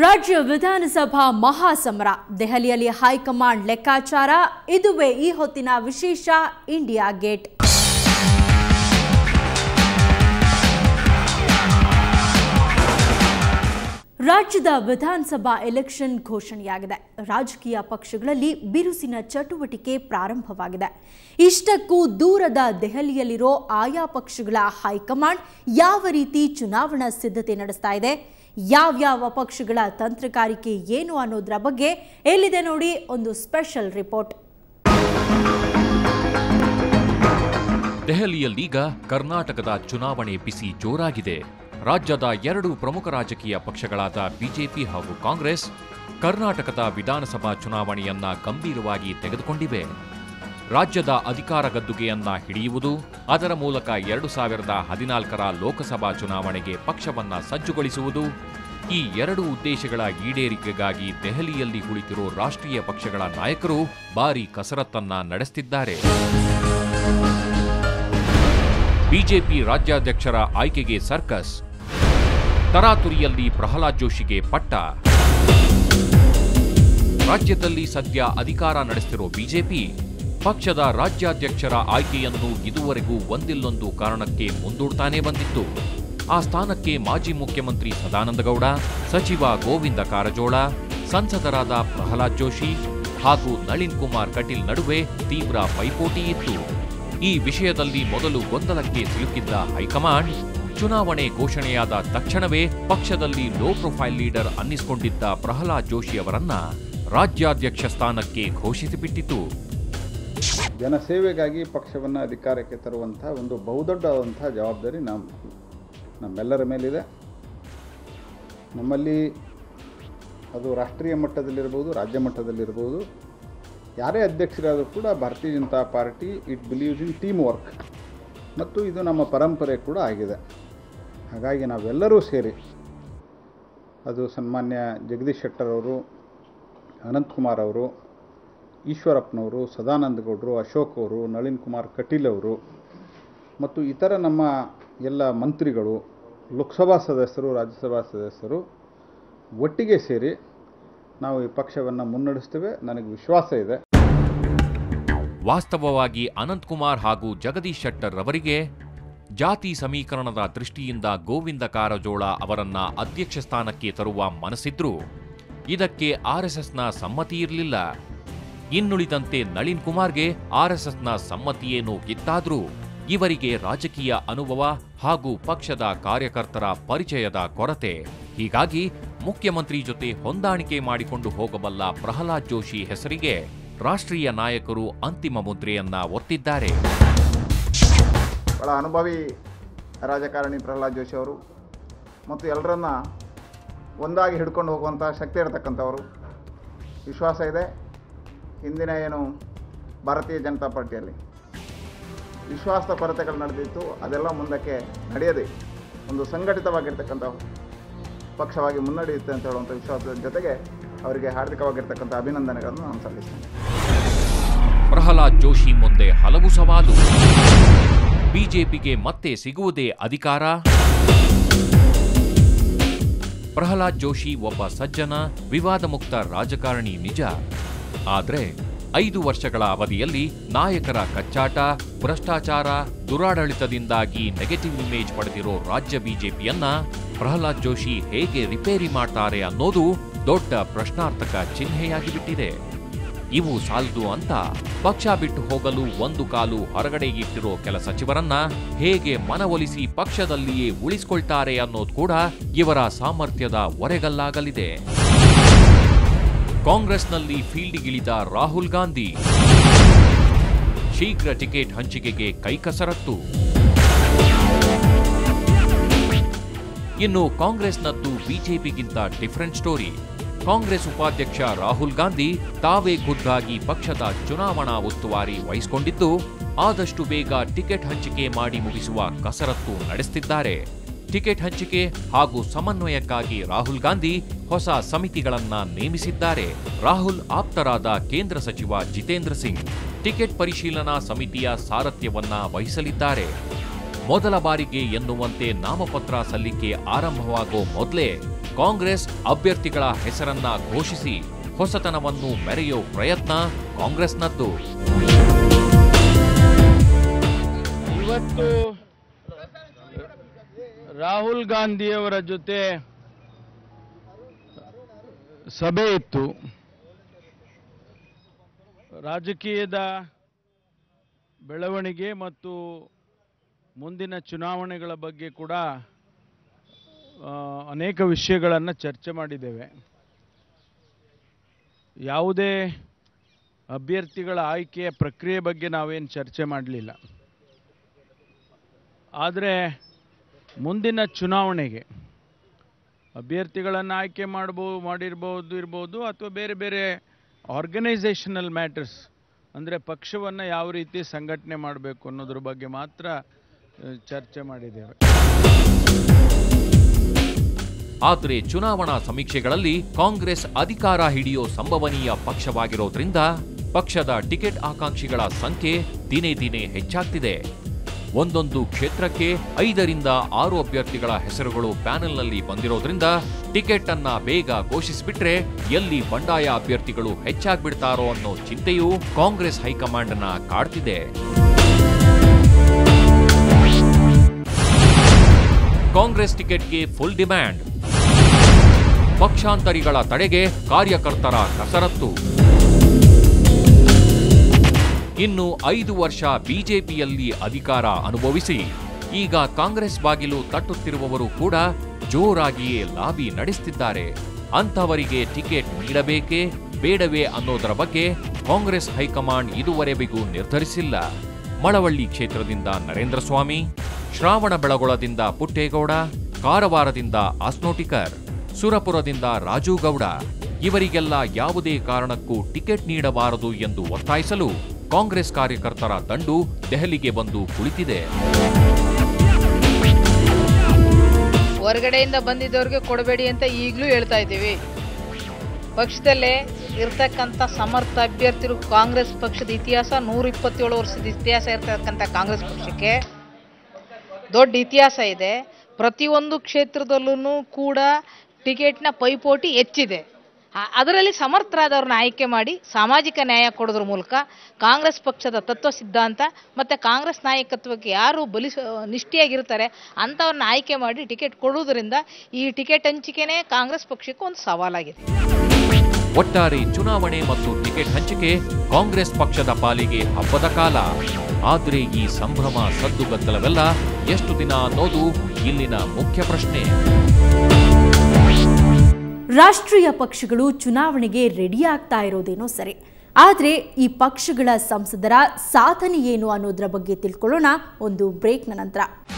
ರಾಜ್ಯ ವಿಧಾನಸಭಾ ಮಹಾಸಮರ ದೆಹಲಿಯಲ್ಲಿ ಹೈಕಮಾಂಡ್ ಲೆಕ್ಕಾಚಾರ ಇದುವೇ ಈ ಹೊತ್ತಿನ ವಿಶೇಷ ಇಂಡಿಯಾ ಗೇಟ್ ರಾಜ್ಯದ ವಿಧಾನಸಭಾ ಎಲೆಕ್ಷನ್ ಘೋಷಣೆಯಾಗಿದೆ ರಾಜಕೀಯ ಪಕ್ಷಗಳಲ್ಲಿ ಬಿರುಸಿನ ಚಟುವಟಿಕೆ ಪ್ರಾರಂಭವಾಗಿದೆ ಇಷ್ಟಕ್ಕೂ ದೂರದ ದೆಹಲಿಯಲ್ಲಿರೋ ಆಯಾ ಪಕ್ಷಗಳ ಹೈಕಮಾಂಡ್ ಯಾವ ರೀತಿ ಚುನಾವಣಾ ಸಿದ್ಧತೆ ನಡೆಸ್ತಾ ಇದೆ ಯಾವ್ಯಾವ ಪಕ್ಷಗಳ ತಂತ್ರಗಾರಿಕೆ ಏನು ಅನ್ನೋದರ ಬಗ್ಗೆ ಎಲ್ಲಿದೆ ನೋಡಿ ಒಂದು ಸ್ಪೆಷಲ್ ರಿಪೋರ್ಟ್ ದೆಹಲಿಯಲ್ಲೀಗ ಕರ್ನಾಟಕದ ಚುನಾವಣೆ ಬಿಸಿ ಜೋರಾಗಿದೆ ರಾಜ್ಯದ ಎರಡು ಪ್ರಮುಖ ರಾಜಕೀಯ ಪಕ್ಷಗಳಾದ ಬಿಜೆಪಿ ಹಾಗೂ ಕಾಂಗ್ರೆಸ್ ಕರ್ನಾಟಕದ ವಿಧಾನಸಭಾ ಚುನಾವಣೆಯನ್ನ ಗಂಭೀರವಾಗಿ ತೆಗೆದುಕೊಂಡಿವೆ ರಾಜ್ಯದ ಅಧಿಕಾರ ಗದ್ದುಗೆಯನ್ನ ಹಿಡಿಯುವುದು ಅದರ ಮೂಲಕ ಎರಡು ಸಾವಿರದ ಹದಿನಾಲ್ಕರ ಲೋಕಸಭಾ ಚುನಾವಣೆಗೆ ಪಕ್ಷವನ್ನ ಸಜ್ಜುಗೊಳಿಸುವುದು ಈ ಎರಡು ಉದ್ದೇಶಗಳ ಈಡೇರಿಕೆಗಾಗಿ ದೆಹಲಿಯಲ್ಲಿ ಕುಳಿತಿರೋ ರಾಷ್ಟ್ರೀಯ ಪಕ್ಷಗಳ ನಾಯಕರು ಭಾರೀ ಕಸರತ್ತನ್ನ ನಡೆಸುತ್ತಿದ್ದಾರೆ ಬಿಜೆಪಿ ರಾಜ್ಯಾಧ್ಯಕ್ಷರ ಆಯ್ಕೆಗೆ ಸರ್ಕಸ್ ತರಾತುರಿಯಲ್ಲಿ ಪ್ರಹ್ಲಾದ್ ಜೋಶಿಗೆ ಪಟ್ಟ ರಾಜ್ಯದಲ್ಲಿ ಸದ್ಯ ಅಧಿಕಾರ ನಡೆಸುತ್ತಿರೋ ಬಿಜೆಪಿ ಪಕ್ಷದ ರಾಜ್ಯಾಧ್ಯಕ್ಷರ ಆಯ್ಕೆಯನ್ನು ಇದುವರೆಗೂ ಒಂದಿಲ್ಲೊಂದು ಕಾರಣಕ್ಕೆ ಮುಂದೂಡ್ತಾನೇ ಬಂದಿತ್ತು ಆ ಸ್ಥಾನಕ್ಕೆ ಮಾಜಿ ಮುಖ್ಯಮಂತ್ರಿ ಸದಾನಂದಗೌಡ ಸಚಿವ ಗೋವಿಂದ ಕಾರಜೋಳ ಸಂಸದರಾದ ಪ್ರಹ್ಲಾದ್ ಜೋಶಿ ಹಾಗೂ ನಳಿನ್ ಕುಮಾರ್ ಕಟೀಲ್ ನಡುವೆ ತೀವ್ರ ಪೈಪೋಟಿ ಇತ್ತು ಈ ವಿಷಯದಲ್ಲಿ ಮೊದಲು ಗೊಂದಲಕ್ಕೆ ಸಿಲುಕಿದ್ದ ಹೈಕಮಾಂಡ್ ಚುನಾವಣೆ ಘೋಷಣೆಯಾದ ತಕ್ಷಣವೇ ಪಕ್ಷದಲ್ಲಿ ಲೋ ಪ್ರೊಫೈಲ್ ಲೀಡರ್ ಅನ್ನಿಸಿಕೊಂಡಿದ್ದ ಪ್ರಹ್ಲಾದ್ ಜೋಶಿ ಅವರನ್ನ ರಾಜ್ಯಾಧ್ಯಕ್ಷ ಸ್ಥಾನಕ್ಕೆ ಘೋಷಿಸಿಬಿಟ್ಟಿತು ಜನಸೇವೆಗಾಗಿ ಪಕ್ಷವನ್ನು ಅಧಿಕಾರಕ್ಕೆ ತರುವಂಥ ಒಂದು ಬಹುದೊಡ್ಡವಾದಂಥ ಜವಾಬ್ದಾರಿ ನಮ್ಮ ನಮ್ಮೆಲ್ಲರ ಮೇಲಿದೆ ನಮ್ಮಲ್ಲಿ ಅದು ರಾಷ್ಟ್ರೀಯ ಮಟ್ಟದಲ್ಲಿರ್ಬೋದು ರಾಜ್ಯ ಮಟ್ಟದಲ್ಲಿರ್ಬೋದು ಯಾರೇ ಅಧ್ಯಕ್ಷರಾದರೂ ಕೂಡ Bharatiya Janata party it believes in team work ಮತ್ತು ಇದು ನಮ್ಮ ಪರಂಪರೆ ಕೂಡ ಆಗಿದೆ ಹಾಗಾಗಿ ನಾವೆಲ್ಲರೂ ಸೇರಿ ಅದು ಸನ್ಮಾನ್ಯ ಜಗದೀಶ್ ಶೆಟ್ಟರ್ ಅವರು ಅನಂತಕುಮಾರ್ ಅವರು ಈಶ್ವರಪ್ಪನವರು ಸದಾನಂದ ಗೌಡರು ಅಶೋಕ್ ಅವರು ನಳಿನ್ ಕುಮಾರ್ ಕಟೀಲ್ ಅವರು ಮತ್ತು ಇತರ ನಮ್ಮ ಎಲ್ಲ ಮಂತ್ರಿಗಳು ಲೋಕಸಭಾ ಸದಸ್ಯರು ರಾಜ್ಯಸಭಾ ಸದಸ್ಯರು ಒಟ್ಟಿಗೆ ಸೇರಿ ನಾವು ಈ ಪಕ್ಷವನ್ನು ಮುನ್ನಡೆಸ್ತೇವೆ ನನಗೆ ವಿಶ್ವಾಸ ಇದೆ ವಾಸ್ತವವಾಗಿ ಅನಂತಕುಮಾರ್ ಹಾಗೂ ಜಗದೀಶ್ ಶೆಟ್ಟರ್ ರವರಿಗೆ ಜಾತಿ ಸಮೀಕರಣದ ದೃಷ್ಟಿಯಿಂದ ಗೋವಿಂದ ಕಾರಜೋಳ ಅವರನ್ನ ಅಧ್ಯಕ್ಷ ಸ್ಥಾನಕ್ಕೆ ತರುವ ಮನಸ್ಸಿದ್ರೂ ಇದಕ್ಕೆ ಆರ್ಎಸ್ಎಸ್ನ ಸಮ್ಮತಿ ಇರಲಿಲ್ಲ ಇನ್ನುಳಿದಂತೆ ನಳಿನ್ ಕುಮಾರ್ಗೆ ಆರ್ಎಸ್ಎಸ್ನ ಸಮ್ಮತಿಯೇನೂ ಇತ್ತಾದ್ರೂ ಇವರಿಗೆ ರಾಜಕೀಯ ಅನುಭವ ಹಾಗೂ ಪಕ್ಷದ ಕಾರ್ಯಕರ್ತರ ಪರಿಚಯದ ಕೊರತೆ ಹೀಗಾಗಿ ಮುಖ್ಯಮಂತ್ರಿ ಜೊತೆ ಹೊಂದಾಣಿಕೆ ಮಾಡಿಕೊಂಡು ಹೋಗಬಲ್ಲ ಪ್ರಹ್ಲಾದ್ ಜೋಶಿ ಹೆಸರಿಗೆ ರಾಷ್ಟ್ರೀಯ ನಾಯಕರು ಅಂತಿಮ ಮುದ್ರೆಯನ್ನ ಒತ್ತಿದ್ದಾರೆ ಭಾಳ ಅನುಭವಿ ರಾಜಕಾರಣಿ ಪ್ರಹ್ಲಾದ್ ಜೋಶಿ ಅವರು ಮತ್ತು ಎಲ್ಲರನ್ನ ಒಂದಾಗಿ ಹಿಡ್ಕೊಂಡು ಹೋಗುವಂಥ ಶಕ್ತಿ ಇರತಕ್ಕಂಥವರು ವಿಶ್ವಾಸ ಇದೆ ಹಿಂದಿನ ಏನು ಭಾರತೀಯ ಜನತಾ ಪಾರ್ಟಿಯಲ್ಲಿ ವಿಶ್ವಾಸದ ಕೊರತೆಗಳು ನಡೆದಿತ್ತು ಅದೆಲ್ಲ ಮುಂದಕ್ಕೆ ನಡೆಯದೆ ಒಂದು ಸಂಘಟಿತವಾಗಿರ್ತಕ್ಕಂಥ ಪಕ್ಷವಾಗಿ ಮುನ್ನಡೆಯುತ್ತೆ ಅಂತ ಹೇಳುವಂಥ ವಿಶ್ವಾಸದ ಜೊತೆಗೆ ಅವರಿಗೆ ಹಾರ್ದಿಕವಾಗಿರ್ತಕ್ಕಂಥ ಅಭಿನಂದನೆಗಳನ್ನು ನಾನು ಸಲ್ಲಿಸ್ತೇನೆ ಪ್ರಹ್ಲಾದ್ ಜೋಶಿ ಮುಂದೆ ಹಲವು ಸವಾಲು ಬಿಜೆಪಿಗೆ ಮತ್ತೆ ಸಿಗುವುದೇ ಅಧಿಕಾರ ಪ್ರಹ್ಲಾದ್ ಜೋಶಿ ಒಬ್ಬ ಸಜ್ಜನ ವಿವಾದ ಮುಕ್ತ ರಾಜಕಾರಣಿ ನಿಜ ಆದ್ರೆ ಐದು ವರ್ಷಗಳ ಅವಧಿಯಲ್ಲಿ ನಾಯಕರ ಕಚ್ಚಾಟ ಭ್ರಷ್ಟಾಚಾರ ದುರಾಡಳಿತದಿಂದಾಗಿ ನೆಗೆಟಿವ್ ಇಮೇಜ್ ಪಡೆದಿರೋ ರಾಜ್ಯ ಬಿಜೆಪಿಯನ್ನ ಪ್ರಹ್ಲಾದ್ ಜೋಶಿ ಹೇಗೆ ರಿಪೇರಿ ಮಾಡ್ತಾರೆ ಅನ್ನೋದು ದೊಡ್ಡ ಪ್ರಶ್ನಾರ್ಥಕ ಚಿಹ್ನೆಯಾಗಿ ಬಿಟ್ಟಿದೆ ಇವು ಸಾಲದು ಅಂತ ಪಕ್ಷ ಬಿಟ್ಟು ಹೋಗಲು ಒಂದು ಕಾಲು ಹೊರಗಡೆ ಇಟ್ಟಿರೋ ಕೆಲ ಸಚಿವರನ್ನ ಹೇಗೆ ಮನವೊಲಿಸಿ ಪಕ್ಷದಲ್ಲಿಯೇ ಉಳಿಸ್ಕೊಳ್ತಾರೆ ಅನ್ನೋದು ಕೂಡ ಇವರ ಸಾಮರ್ಥ್ಯದ ಒರೆಗಲ್ಲಾಗಲಿದೆ ಕಾಂಗ್ರೆಸ್ನಲ್ಲಿ ಫೀಲ್ಡ್ಗಿಳಿದ ರಾಹುಲ್ ಗಾಂಧಿ ಶೀಘ್ರ ಟಿಕೆಟ್ ಹಂಚಿಕೆಗೆ ಕೈಕಸರತ್ತು ಇನ್ನು ಕಾಂಗ್ರೆಸ್ನದ್ದು ಬಿಜೆಪಿಗಿಂತ ಡಿಫರೆಂಟ್ ಸ್ಟೋರಿ ಕಾಂಗ್ರೆಸ್ ಉಪಾಧ್ಯಕ್ಷ ರಾಹುಲ್ ಗಾಂಧಿ ತಾವೇ ಖುದ್ದಾಗಿ ಪಕ್ಷದ ಚುನಾವಣಾ ಉಸ್ತುವಾರಿ ವಹಿಸಿಕೊಂಡಿದ್ದು ಆದಷ್ಟು ಬೇಗ ಟಿಕೆಟ್ ಹಂಚಿಕೆ ಮಾಡಿ ಮುಗಿಸುವ ಕಸರತ್ತು ನಡೆಸುತ್ತಿದ್ದಾರೆ ಟಿಕೆಟ್ ಹಂಚಿಕೆ ಹಾಗೂ ಸಮನ್ವಯಕ್ಕಾಗಿ ರಾಹುಲ್ ಗಾಂಧಿ ಹೊಸ ಸಮಿತಿಗಳನ್ನ ನೇಮಿಸಿದ್ದಾರೆ ರಾಹುಲ್ ಆಪ್ತರಾದ ಕೇಂದ್ರ ಸಚಿವ ಜಿತೇಂದ್ರ ಸಿಂಗ್ ಟಿಕೆಟ್ ಪರಿಶೀಲನಾ ಸಮಿತಿಯ ಸಾರಥ್ಯವನ್ನ ವಹಿಸಲಿದ್ದಾರೆ ಮೊದಲ ಬಾರಿಗೆ ಎನ್ನುವಂತೆ ನಾಮಪತ್ರ ಸಲ್ಲಿಕೆ ಆರಂಭವಾಗೋ ಮೊದಲೇ ಕಾಂಗ್ರೆಸ್ ಅಭ್ಯರ್ಥಿಗಳ ಹೆಸರನ್ನ ಘೋಷಿಸಿ ಹೊಸತನವನ್ನು ಮೆರೆಯೋ ಪ್ರಯತ್ನ ಕಾಂಗ್ರೆಸ್ನದ್ದು ಇವತ್ತು ರಾಹುಲ್ ಗಾಂಧಿಯವರ ಜೊತೆ ಸಭೆ ಇತ್ತು ರಾಜಕೀಯದ ಬೆಳವಣಿಗೆ ಮತ್ತು ಮುಂದಿನ ಚುನಾವಣೆಗಳ ಬಗ್ಗೆ ಕೂಡ ಆ, ಅನೇಕ ವಿಷಯಗಳನ್ನು ಚರ್ಚೆ ಮಾಡಿದ್ದೇವೆ ಯಾವುದೇ ಅಭ್ಯರ್ಥಿಗಳ ಆಯ್ಕೆಯ ಪ್ರಕ್ರಿಯೆ ಬಗ್ಗೆ ನಾವೇನು ಚರ್ಚೆ ಮಾಡಲಿಲ್ಲ ಆದರೆ ಮುಂದಿನ ಚುನಾವಣೆಗೆ ಅಭ್ಯರ್ಥಿಗಳನ್ನು ಆಯ್ಕೆ ಮಾಡ್ಬೋ ಮಾಡಿರ್ಬೋದು ಇರ್ಬೋದು ಅಥವಾ ಬೇರೆ ಬೇರೆ ಆರ್ಗನೈಸೇಷನಲ್ ಮ್ಯಾಟರ್ಸ್ ಅಂದರೆ ಪಕ್ಷವನ್ನು ಯಾವ ರೀತಿ ಸಂಘಟನೆ ಮಾಡಬೇಕು ಅನ್ನೋದ್ರ ಬಗ್ಗೆ ಮಾತ್ರ ಆ, ಚರ್ಚೆ ಮಾಡಿದ್ದೇವೆ ಆದರೆ ಚುನಾವಣಾ ಸಮೀಕ್ಷೆಗಳಲ್ಲಿ ಕಾಂಗ್ರೆಸ್ ಅಧಿಕಾರ ಹಿಡಿಯೋ ಸಂಭವನೀಯ ಪಕ್ಷವಾಗಿರೋದ್ರಿಂದ ಪಕ್ಷದ ಟಿಕೆಟ್ ಆಕಾಂಕ್ಷಿಗಳ ಸಂಖ್ಯೆ ದಿನೇ ದಿನೇ ಹೆಚ್ಚಾಗ್ತಿದೆ ಒಂದೊಂದು ಕ್ಷೇತ್ರಕ್ಕೆ ಐದರಿಂದ ಆರು ಅಭ್ಯರ್ಥಿಗಳ ಹೆಸರುಗಳು ಪ್ಯಾನೆಲ್ನಲ್ಲಿ ಬಂದಿರೋದ್ರಿಂದ ಟಿಕೆಟ್ ಅನ್ನ ಬೇಗ ಘೋಷಿಸಿಬಿಟ್ರೆ ಎಲ್ಲಿ ಬಂಡಾಯ ಅಭ್ಯರ್ಥಿಗಳು ಹೆಚ್ಚಾಗ್ಬಿಡ್ತಾರೋ ಅನ್ನೋ ಚಿಂತೆಯೂ ಕಾಂಗ್ರೆಸ್ ಹೈಕಮಾಂಡ್ ಅನ್ನ ಕಾಡ್ತಿದೆ ಕಾಂಗ್ರೆಸ್ ಟಿಕೆಟ್ಗೆ ಫುಲ್ ಡಿಮ್ಯಾಂಡ್ ಪಕ್ಷಾಂತರಿಗಳ ತಡೆಗೆ ಕಾರ್ಯಕರ್ತರ ಕಸರತ್ತು ಇನ್ನು ಐದು ವರ್ಷ ಬಿಜೆಪಿಯಲ್ಲಿ ಅಧಿಕಾರ ಅನುಭವಿಸಿ ಈಗ ಕಾಂಗ್ರೆಸ್ ಬಾಗಿಲು ತಟ್ಟುತ್ತಿರುವವರು ಕೂಡ ಜೋರಾಗಿಯೇ ಲಾಬಿ ನಡೆಸುತ್ತಿದ್ದಾರೆ ಅಂಥವರಿಗೆ ಟಿಕೆಟ್ ನೀಡಬೇಕೇ ಬೇಡವೇ ಅನ್ನೋದರ ಬಗ್ಗೆ ಕಾಂಗ್ರೆಸ್ ಹೈಕಮಾಂಡ್ ಇದುವರೆವಿಗೂ ನಿರ್ಧರಿಸಿಲ್ಲ ಮಳವಳ್ಳಿ ಕ್ಷೇತ್ರದಿಂದ ನರೇಂದ್ರ ಸ್ವಾಮಿ ಶ್ರಾವಣ ಬೆಳಗೊಳದಿಂದ ಪುಟ್ಟೇಗೌಡ ಕಾರವಾರದಿಂದ ಆಸ್ನೋಟಿಕರ್ ಸುರಪುರದಿಂದ ರಾಜು ಗೌಡ ಇವರಿಗೆಲ್ಲ ಯಾವುದೇ ಕಾರಣಕ್ಕೂ ಟಿಕೆಟ್ ನೀಡಬಾರದು ಎಂದು ಒತ್ತಾಯಿಸಲು ಕಾಂಗ್ರೆಸ್ ಕಾರ್ಯಕರ್ತರ ದಂಡು ದೆಹಲಿಗೆ ಬಂದು ಕುಳಿತಿದೆ ಹೊರಗಡೆಯಿಂದ ಬಂದಿದ್ದವ್ರಿಗೆ ಕೊಡಬೇಡಿ ಅಂತ ಈಗಲೂ ಹೇಳ್ತಾ ಇದ್ದೀವಿ ಪಕ್ಷದಲ್ಲೇ ಇರ್ತಕ್ಕಂಥ ಸಮರ್ಥ ಅಭ್ಯರ್ಥಿಗಳು ಕಾಂಗ್ರೆಸ್ ಪಕ್ಷದ ಇತಿಹಾಸ ನೂರ ಇಪ್ಪತ್ತೇಳು ವರ್ಷದ ಇತಿಹಾಸ ಇರ್ತಕ್ಕಂಥ ಕಾಂಗ್ರೆಸ್ ಪಕ್ಷಕ್ಕೆ ದೊಡ್ಡ ಇತಿಹಾಸ ಇದೆ ಪ್ರತಿಯೊಂದು ಕ್ಷೇತ್ರದಲ್ಲೂ ಕೂಡ ಟಿಕೆಟ್ನ ಪೈಪೋಟಿ ಹೆಚ್ಚಿದೆ ಆ- ಅದರಲ್ಲಿ ಸಮರ್ಥರಾದವ್ರನ್ನ ಆಯ್ಕೆ ಮಾಡಿ ಸಾಮಾಜಿಕ ನ್ಯಾಯ ಕೊಡೋದ್ರ ಮೂಲಕ ಕಾಂಗ್ರೆಸ್ ಪಕ್ಷದ ತತ್ವ ಸಿದ್ಧಾಂತ ಮತ್ತು ಕಾಂಗ್ರೆಸ್ ನಾಯಕತ್ವಕ್ಕೆ ಯಾರು ಬಲಿ ನಿಷ್ಠೆಯಾಗಿರ್ತಾರೆ ಅಂಥವ್ರನ್ನ ಆಯ್ಕೆ ಮಾಡಿ ಟಿಕೆಟ್ ಕೊಡೋದ್ರಿಂದ ಈ ಟಿಕೆಟ್ ಹಂಚಿಕೆನೇ ಕಾಂಗ್ರೆಸ್ ಪಕ್ಷಕ್ಕೆ ಒಂದು ಸವಾಲಾಗಿದೆ ಒಟ್ಟಾರೆ ಚುನಾವಣೆ ಮತ್ತು ಟಿಕೆಟ್ ಹಂಚಿಕೆ ಕಾಂಗ್ರೆಸ್ ಪಕ್ಷದ ಪಾಲಿಗೆ ಹಬ್ಬದ ಕಾಲ ಆದ್ರೆ ಈ ಸಂಭ್ರಮ ಸದ್ದುಗದ್ದಲವೆಲ್ಲ ಎಷ್ಟು ದಿನ ಅನ್ನೋದು ಇಲ್ಲಿನ ಮುಖ್ಯ ಪ್ರಶ್ನೆ ರಾಷ್ಟ್ರೀಯ ಪಕ್ಷಗಳು ಚುನಾವಣೆಗೆ ರೆಡಿ ಆಗ್ತಾ ಇರೋದೇನೋ ಸರಿ ಆದರೆ ಈ ಪಕ್ಷಗಳ ಸಂಸದರ ಸಾಧನೆ ಏನು ಅನ್ನೋದರ ಬಗ್ಗೆ ತಿಳ್ಕೊಳ್ಳೋಣ ಒಂದು ಬ್ರೇಕ್ನ ನಂತರ